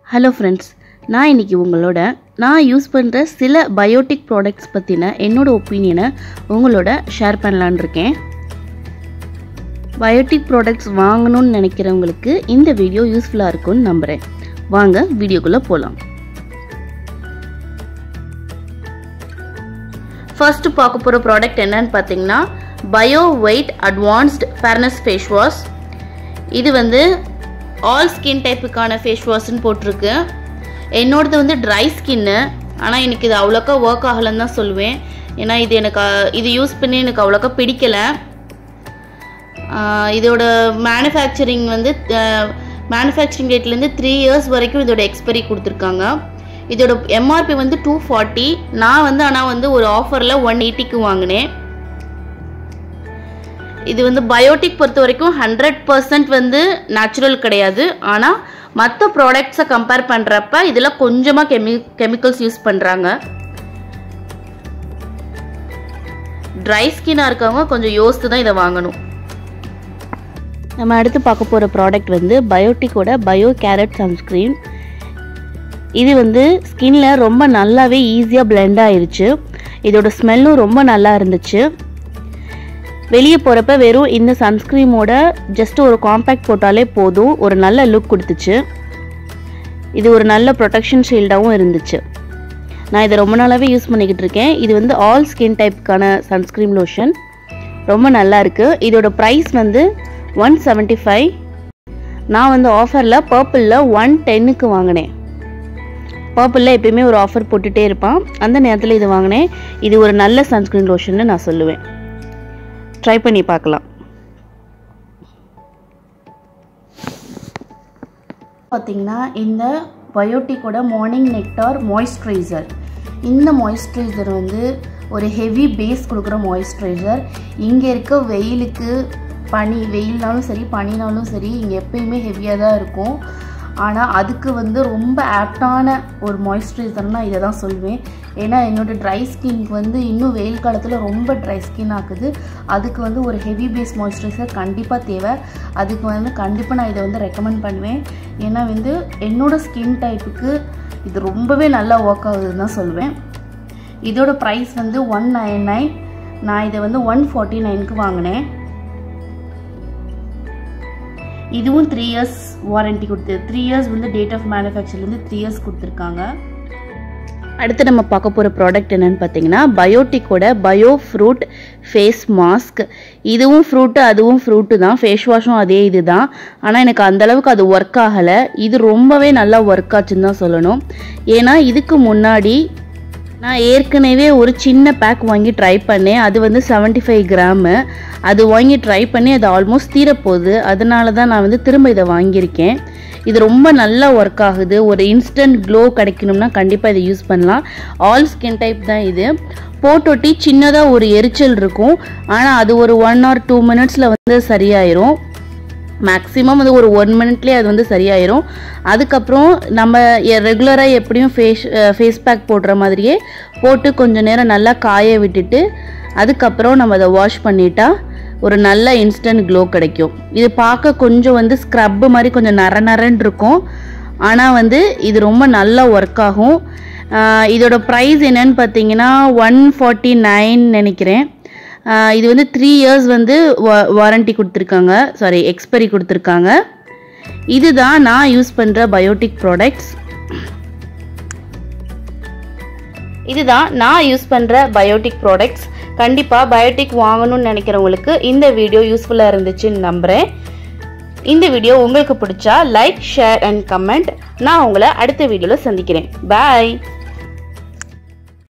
hello friends நான் இன்னைக்கு உங்களோட நான் யூஸ் பண்ணுற சில பயோட்டிக் ப்ராடக்ட்ஸ் பற்றின என்னோட ஒப்பீனியனை உங்களோட ஷேர் பண்ணலான்னு இருக்கேன் பயோட்டிக் ப்ராடக்ட்ஸ் வாங்கணும்னு நினைக்கிறவங்களுக்கு இந்த வீடியோ யூஸ்ஃபுல்லாக இருக்கும்னு நம்புகிறேன் வாங்க வீடியோக்குள்ளே போகலாம் ஃபர்ஸ்ட் பார்க்க போகிற ப்ராடக்ட் என்னன்னு பார்த்தீங்கன்னா Bio White advanced fairness face wash இது வந்து ஆல் ஸ்கின் டைப்புக்கான ஃபேஸ் வாஷ்னு போட்டிருக்கு என்னோடது வந்து ட்ரை ஸ்கின்னு ஆனால் எனக்கு இது அவ்வளோக்கா ஒர்க் ஆகலைன்னு தான் சொல்லுவேன் ஏன்னா இது எனக்கு அஹ், இது யூஸ் பண்ணி எனக்கு அவ்வளோக்கா பிடிக்கலை ஆஹ், இதோட மேனுஃபேக்சரிங் வந்து மேனுஃபேக்சரிங் டேட்லேருந்து த்ரீ இயர்ஸ் வரைக்கும் இதோட எக்ஸ்பைரி கொடுத்துருக்காங்க இதோட எம்ஆர்பி வந்து டூ ஃபார்ட்டி நான் வந்து ஆனால் வந்து ஒரு ஆஃபரில் ஒன் எயிட்டிக்கு வாங்கினேன் இது வந்து பயோட்டிக் பொறுத்த வரைக்கும் ஹண்ட்ரட் பர்சன்ட் வந்து நேச்சுரல் கிடையாது ஆனால் மற்ற ப்ராடக்ட்ஸை கம்பேர் பண்ணுறப்ப இதில் கொஞ்சமாக கெமி கெமிக்கல்ஸ் யூஸ் பண்ணுறாங்க ட்ரை ஸ்கின்னாக இருக்கவங்க கொஞ்சம் யோசித்து தான் இதை வாங்கணும் நம்ம அடுத்து பார்க்க போகிற ப்ராடக்ட் வந்து பயோட்டிக்கோட பயோ கேரட் சன்ஸ்க்ரீன் இது வந்து ஸ்கின்ல ரொம்ப நல்லாவே ஈஸியாக blend ஆயிருச்சு இதோட ஸ்மெல்லும் ரொம்ப நல்லா இருந்துச்சு வெளியே போகிறப்ப வெறும் இந்த சன்ஸ்க்ரீமோட ஜஸ்ட் ஒரு காம்பேக்ட் போட்டாலே போதும் ஒரு நல்ல லுக் கொடுத்துச்சு இது ஒரு நல்ல ப்ரொடெக்ஷன் ஷீல்டாகவும் இருந்துச்சு நான் இதை ரொம்ப நாளாகவே யூஸ் பண்ணிக்கிட்டு இருக்கேன் இது வந்து ஆல் ஸ்கின் டைப்புக்கான சன்ஸ்க்ரீம் லோஷன் ரொம்ப நல்லா இருக்கு இதோட ப்ரைஸ் வந்து ஒன் செவன்ட்டி ஃபைவ் நான் வந்து ஆஃபரில் பர்பிளில் ஒன் டென்னுக்கு வாங்கினேன் பர்பிளில் எப்பயுமே ஒரு ஆஃபர் போட்டுகிட்டே இருப்பான் அந்த நேரத்தில் இது வாங்கினேன் இது ஒரு நல்ல சன்ஸ்க்ரீன் லோஷன்னு நான் சொல்லுவேன் ட்ரை பண்ணி பார்க்கலாம் பார்த்தீங்கன்னா இந்த பயோட்டிக்கோட மார்னிங் நெக்டார் மாய்ஸ்சரைசர் இந்த மாய்ஸ்சரைசர் வந்து ஒரு ஹெவி பேஸ் கொடுக்குற மாய்ஸ்சரைசர் இங்கே இருக்க வெயிலுக்கு பனி வெயில்னாலும் சரி பனினாலும் சரி இங்கே எப்பயுமே ஹெவியாக தான் இருக்கும் ஆனால் அதுக்கு வந்து ரொம்ப ஆப்டான ஒரு மாய்ஸ்சரைசர்னா இதை தான் சொல்லுவேன் ஏன்னா என்னோடய ட்ரை ஸ்கின்க்கு வந்து இன்னும் வெயில் காலத்தில் ரொம்ப ட்ரை ஸ்கின் ஆக்குது அதுக்கு வந்து ஒரு ஹெவி பேஸ் மாய்ஸ்சரைசர் கண்டிப்பாக தேவை அதுக்கு வந்து கண்டிப்பாக நான் இதை வந்து ரெக்கமெண்ட் பண்ணுவேன் ஏன்னா வந்து என்னோட ஸ்கின் டைப்புக்கு இது ரொம்பவே நல்லா ஒர்க் ஆகுதுன்னு தான் சொல்லுவேன் இதோட ப்ரைஸ் வந்து ஒன் நைன் நைன் நான் இதை வந்து ஒன் ஃபார்ட்டி நைனுக்கு வாங்கினேன் இதுவும் த்ரீ இயர்ஸ் வாரண்டி கொடுத்து த்ரீ இயர்ஸ் வந்து டேட் ஆஃப் மேனுஃபேக்சர்லேருந்து த்ரீ இயர்ஸ் கொடுத்துருக்காங்க அடுத்து நம்ம பார்க்க போகிற ப்ராடக்ட் என்னன்னு பார்த்தீங்கன்னா பயோட்டிக்கோட பயோ ஃப்ரூட் ஃபேஸ் மாஸ்க் இதுவும் ஃப்ரூட்டு அதுவும் ஃப்ரூட்டு தான் ஃபேஸ் வாஷும் அதே இது தான் ஆனால் எனக்கு அந்த அளவுக்கு அது ஒர்க் ஆகலை இது ரொம்பவே நல்லா ஒர்க் ஆச்சுன்னு தான் சொல்லணும் ஏன்னா இதுக்கு முன்னாடி நான் ஏற்கனவே ஒரு சின்ன பேக் வாங்கி ட்ரை பண்ணேன் அது வந்து 75 ஃபைவ் கிராமு அது வாங்கி ட்ரை பண்ணி அது ஆல்மோஸ்ட் தீரப்போகுது அதனால தான் நான் வந்து திரும்ப இதை வாங்கியிருக்கேன் இது ரொம்ப நல்லா ஒர்க் ஆகுது ஒரு இன்ஸ்டன்ட் க்ளோ கிடைக்கணும்னா கண்டிப்பாக இதை யூஸ் பண்ணலாம் ஆல் ஸ்கின் டைப் தான் இது போட்டொட்டி சின்னதாக ஒரு எரிச்சல் இருக்கும் ஆனால் அது ஒரு ஒன் ஆர் டூ மினிட்ஸில் வந்து சரியாயிரும் மேக்ஸிமம் வந்து ஒரு ஒன் மினிட்லேயே அது வந்து சரியாயிரும் அதுக்கப்புறம் நம்ம ரெகுலராக எப்படியும் ஃபேஸ் ஃபேஸ் பேக் போடுற மாதிரியே போட்டு கொஞ்சம் நேரம் நல்லா காய விட்டுட்டு அதுக்கப்புறம் நம்ம அதை வாஷ் பண்ணிட்டா ஒரு நல்ல இன்ஸ்டன்ட் க்ளோ கிடைக்கும் இது பார்க்க கொஞ்சம் வந்து ஸ்க்ரப்பு மாதிரி கொஞ்சம் நர நரன்னு இருக்கும் ஆனால் வந்து இது ரொம்ப நல்லா ஒர்க் ஆகும் ஆஹ் இதோட ப்ரைஸ் என்னன்னு பார்த்தீங்கன்னா ஒன் ஃபார்ட்டி நைன் நினைக்கிறேன் ஆஹ் இது வந்து த்ரீ இயர்ஸ் வந்து வாரண்டி கொடுத்துருக்காங்க சாரி எக்ஸ்பைரி கொடுத்துருக்காங்க இதுதான் நான் யூஸ் பண்ணுற பயோட்டிக் ப்ராடக்ட்ஸ் இதுதான் நான் யூஸ் பண்ணுற பயோட்டிக் ப்ராடக்ட்ஸ் கண்டிப்பாக பயோட்டிக் வாங்கணும்னு நினைக்கிறவங்களுக்கு இந்த வீடியோ யூஸ்ஃபுல்லாக இருந்துச்சுன்னு நம்புகிறேன் இந்த வீடியோ உங்களுக்கு பிடிச்சா லைக் ஷேர் அண்ட் கமெண்ட் நான் உங்களை அடுத்த வீடியோவில் சந்திக்கிறேன் பாய்